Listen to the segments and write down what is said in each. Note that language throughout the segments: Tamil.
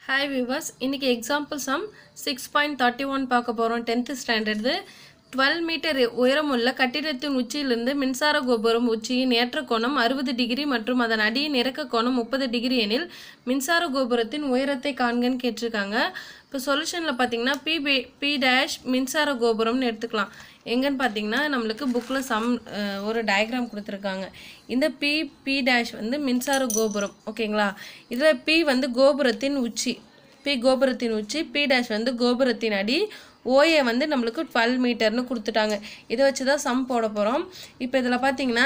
ஹாய் விவர்ஸ் இன்னைக்கு example sum six point thirty one பார்க்க போகிறோம் டென்த்து ஸ்டாண்டர்டு டுவெல் மீட்டர் உயரமுள்ள கட்டிடத்தின் உச்சியிலிருந்து மின்சார கோபுரம் உச்சியின் ஏற்ற கோணம் அறுபது டிகிரி மற்றும் அதன் அடியின் இறக்க கோணம் முப்பது டிகிரி எனில் மின்சார கோபுரத்தின் உயரத்தை காண்கன்னு கேட்டிருக்காங்க இப்போ சொல்யூஷனில் பார்த்தீங்கன்னா பி பி பி டேஷ் மின்சார கோபுரம்னு எடுத்துக்கலாம் எங்கன்னு பார்த்தீங்கன்னா நம்மளுக்கு புக்கில் சம் அஹ், ஒரு டயக்ராம் கொடுத்துருக்காங்க இந்த பி பி டேஷ் வந்து மின்சார கோபுரம் ஓகேங்களா இதில் பி வந்து கோபுரத்தின் உச்சி பி கோபுரத்தின் உச்சி பி டேஷ் வந்து கோபுரத்தின் அடி ஓஏ வந்து நம்மளுக்கு டுவெல் மீட்டர்னு கொடுத்துட்டாங்க இதை வச்சு தான் சம் போட போகிறோம் இப்போ இதில் பார்த்தீங்கன்னா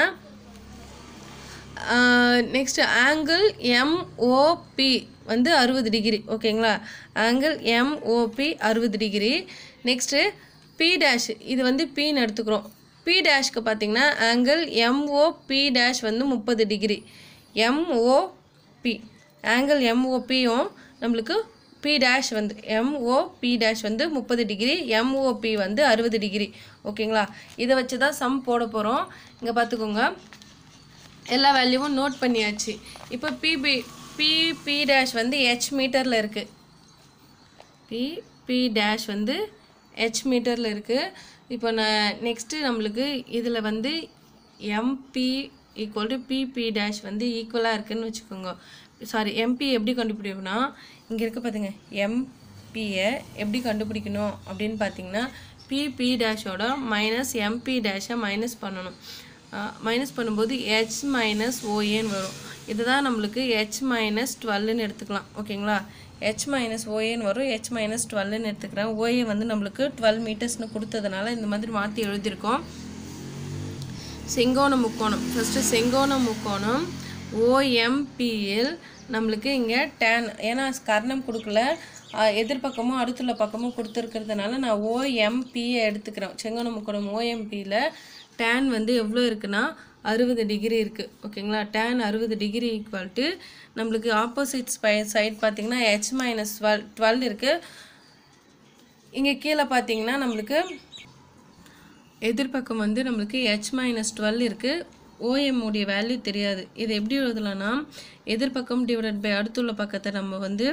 நெக்ஸ்ட் ஆங்கிள் எம்ஓபி வந்து அறுபது டிகிரி ஓகேங்களா ஆங்கிள் எம்ஓபி அறுபது டிகிரி நெக்ஸ்ட்டு பி டேஷ் இது வந்து பின்னு எடுத்துக்கிறோம் பி டேஷ்க்கு பார்த்தீங்கன்னா ஆங்கிள் எம்ஓபி டேஷ் வந்து முப்பது டிகிரி எம்ஓபி ஆங்கிள் எம்ஓபியும் நம்மளுக்கு பி டேஷ் வந்து எம்ஓபி டேஷ் வந்து முப்பது டிகிரி எம்ஓபி வந்து அறுபது டிகிரி ஓகேங்களா இதை வச்சு தான் சம் போட போகிறோம் இங்கே பார்த்துக்கோங்க எல்லா வேல்யூவும் நோட் பண்ணியாச்சு இப்போ பிபி பி பி டேஷ் வந்து ஹெச் மீட்டரில் இருக்குது பி பி டேஷ் வந்து ஹெச் மீட்டரில் இருக்குது இப்போ நான் நெக்ஸ்ட்டு நம்மளுக்கு இதில் வந்து MP equal to PP dash வந்து ஈக்குவலாக இருக்குன்னு வச்சுக்கோங்க சாரி எம்பி எப்படி கண்டுபிடிக்கணும்னா இங்கே இருக்க பார்த்துங்க எம்பியை எப்படி கண்டுபிடிக்கணும் அப்படின்னு பார்த்தீங்கன்னா பிபி டேஷோட மைனஸ் எம்பி டேஷை மைனஸ் பண்ணணும் மைனஸ் பண்ணும்போது ஹெச் மைனஸ் ஓஏன்னு வரும் இதுதான் நம்மளுக்கு ஹெச் மைனஸ் டுவெல்னு எடுத்துக்கலாம் ஓகேங்களா ஹெச் மைனஸ் ஓஏன்னு வரும் ஹெச் மைனஸ் டுவெல்னு எடுத்துக்கிறேன் ஓஏ வந்து நம்மளுக்கு டுவெல் மீட்டர்ஸ்னு கொடுத்ததுனால இந்த மாதிரி மாற்றி எழுதியிருக்கோம் செங்கோண முக்கோணம் ஃபஸ்ட்டு செங்கோண முக்கோணம் ஓஎம்பியில் நம்மளுக்கு இங்கே டேன் ஏன்னா கர்ணம் கொடுக்கல அஹ், எதிர்பக்கமும் அடுத்துள்ள பக்கமும் கொடுத்துருக்கிறதுனால நான் ஓஎம்பியை எடுத்துக்கிறேன் செங்கோண முக்கோணம் ஓஎம்பியில் டேன் வந்து எவ்வளோ இருக்குன்னா அறுபது டிகிரி இருக்குது ஓகேங்களா டேன் அறுபது டிகிரி ஈக்குவல் டு நம்மளுக்கு ஆப்போசிட் ஸ்பை சைட் பார்த்தீங்கன்னா ஹெச் மைனஸ் டுவெல் டுவெல் இருக்குது இங்கே கீழே பார்த்தீங்கன்னா நம்மளுக்கு எதிர்பக்கம் வந்து நம்மளுக்கு ஹெச் மைனஸ் டுவெல் இருக்குது ஓஎம் உடைய வேல்யூ தெரியாது இது எப்படி எழுதலாம்னா எதிர்பக்கம் டிவைடட் பை அடுத்துள்ள பக்கத்தை நம்ம வந்து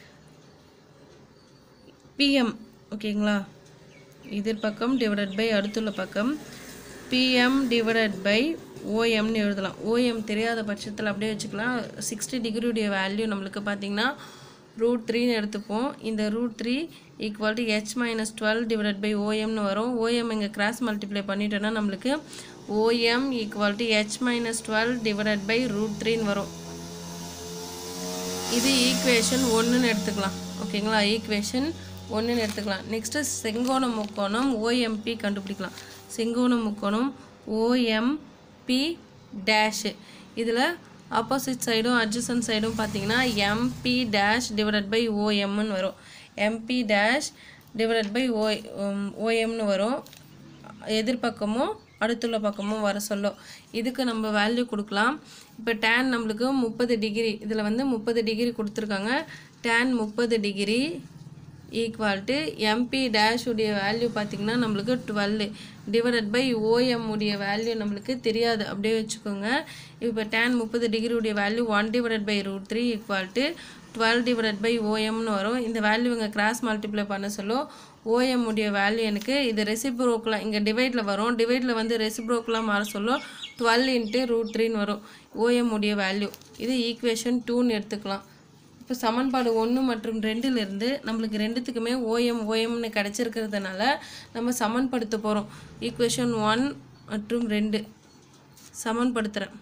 பிஎம் ஓகேங்களா எதிர்பக்கம் டிவைடட் பை அடுத்துள்ள பக்கம் பிஎம் டிவைடட் பை ஓஎம்னு எழுதலாம் ஓஎம் தெரியாத பட்சத்தில் அப்படியே வச்சுக்கலாம் சிக்ஸ்டி டிகிரியுடைய வேல்யூ நம்மளுக்கு பார்த்தீங்கன்னா ரூட் த்ரீன்னு எடுத்துப்போம் இந்த root three equal to H minus twelve divided by ஓஎம்னு வரும் ஓஎம் இங்கே கிராஸ் மல்டிப்ளை பண்ணிட்டோன்னா நம்மளுக்கு OM equal to H minus twelve divided by root த்ரீன்னு வரும் இது ஈக்குவேஷன் ஒன்றுன்னு எடுத்துக்கலாம் ஓகேங்களா ஈக்குவேஷன் ஒன்றுன்னு எடுத்துக்கலாம் நெக்ஸ்ட்டு செங்கோண முக்கோணம் ஓஎம்பி கண்டுபிடிக்கலாம் செங்கோண முக்கோணம் ஓஎம்பி டேஷு இதில் ஆப்போசிட் சைடும் அட்ஜசன் சைடும் பார்த்தீங்கன்னா எம்பி டேஷ் டிவைடட் பை ஓஎம்னு வரும் MP dash divided by O ஓஎம்னு வரும் எதிர்பக்கமும் அடுத்துள்ள பக்கமும் வர சொல்லும் இதுக்கு நம்ம வேல்யூ கொடுக்கலாம் இப்போ டேன் நம்மளுக்கு முப்பது டிகிரி இதில் வந்து முப்பது டிகிரி கொடுத்துருக்காங்க டேன் முப்பது degree equal to MP dash உடைய வேல்யூ பார்த்திங்கன்னா நம்மளுக்கு டுவெல் டிவைடட் பை ஓஎம் உடைய வேல்யூ நம்மளுக்கு தெரியாது அப்படியே வச்சுக்கோங்க இப்போ டேன் முப்பது டிகிரி உடைய value one divided by root three equal to twelve divided by ஓஎம்னு வரும் இந்த வேல்யூ இங்கே கிராஸ் மல்டிப்ளை பண்ண சொல்லும் ஓஎம் உடைய வேல்யூ எனக்கு இது ரெசிப்ரோக்கெலாம் இங்கே டிவைடில் வரும் டிவைடில் வந்து ரெசிப்ரோக்கெலாம் மாற சொல்லும் டுவெல் இன்ட்டு ரூட் த்ரீன்னு வரும் ஓஎம் உடைய வேல்யூ இது ஈக்குவேஷன் டூன்னு எடுத்துக்கலாம் இப்போ சமன்பாடு ஒன்று மற்றும் ரெண்டுலேருந்து நம்மளுக்கு ரெண்டுத்துக்குமே ஓஎம் ஓஎம்னு கிடச்சிருக்கிறதுனால நம்ம சமன்படுத்த போகிறோம் ஈக்குவேஷன் ஒன் மற்றும் ரெண்டு சமன்படுத்துகிறேன்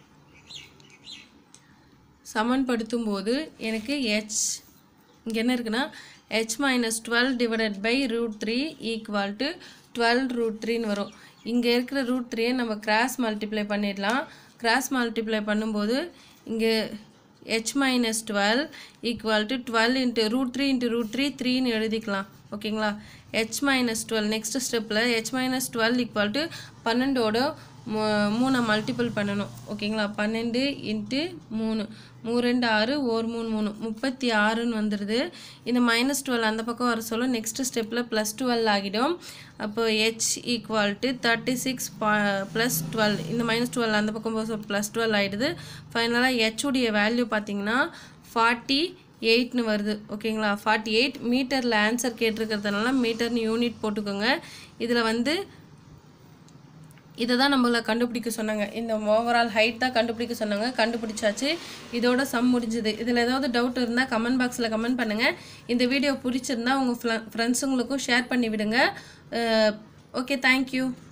சமன்படுத்தும் போது எனக்கு ஹெச் இங்கே என்ன இருக்குன்னா H minus twelve divided by root three equal to twelve root த்ரீன்னு வரும் இங்கே இருக்கிற ரூட் த்ரீயை நம்ம கிராஸ் மல்டிப்ளை பண்ணிடலாம் கிராஸ் மல்டிப்ளை பண்ணும்போது இங்கே H minus twelve equal to twelve into root three into root three த்ரீன்னு எழுதிக்கலாம் ஓகேங்களா ஹெச் மைனஸ் டுவெல் நெக்ஸ்ட் ஸ்டெப்பில் H minus twelve equal to பன்னெண்டோட மூ மூணை மல்டிபிள் பண்ணணும் ஓகேங்களா பன்னெண்டு இன்ட்டு மூணு மூ ரெண்டு ஆறு ஒரு மூணு மூணு முப்பத்தி ஆறுன்னு வந்துடுது இந்த மைனஸ் டுவெல் அந்த பக்கம் வர சொல்ல நெக்ஸ்ட் ஸ்டெப்பில் ப்ளஸ் டுவெல் ஆகிடும் அப்போ H equal to thirty six plus twelve இந்த மைனஸ் டுவெல் அந்த பக்கம் போக ப்ளஸ் டுவெல் ஆகிடுது ஃபைனலாக ஹெச் உடைய வேல்யூ பார்த்தீங்கன்னா ஃபார்ட்டி எயிட்னு வருது ஓகேங்களா ஃபார்ட்டி எயிட் மீட்டரில் ஆன்சர் கேட்டிருக்கிறதுனால மீட்டர்னு யூனிட் போட்டுக்கோங்க இதில் வந்து இதை தான் நம்மளை கண்டுபிடிக்க சொன்னாங்க இந்த ஓவரால் ஹைட் தான் கண்டுபிடிக்க சொன்னாங்க கண்டுபிடிச்சாச்சு இதோட சம் முடிஞ்சுது இதில் ஏதாவது டவுட் இருந்தால் கமெண்ட் பாக்ஸில் கமெண்ட் பண்ணுங்கள் இந்த வீடியோ பிடிச்சிருந்தா உங்கள் ஃப்ரெண்ட்ஸுங்களுக்கும் ஷேர் பண்ணி விடுங்க ஓகே தேங்க்யூ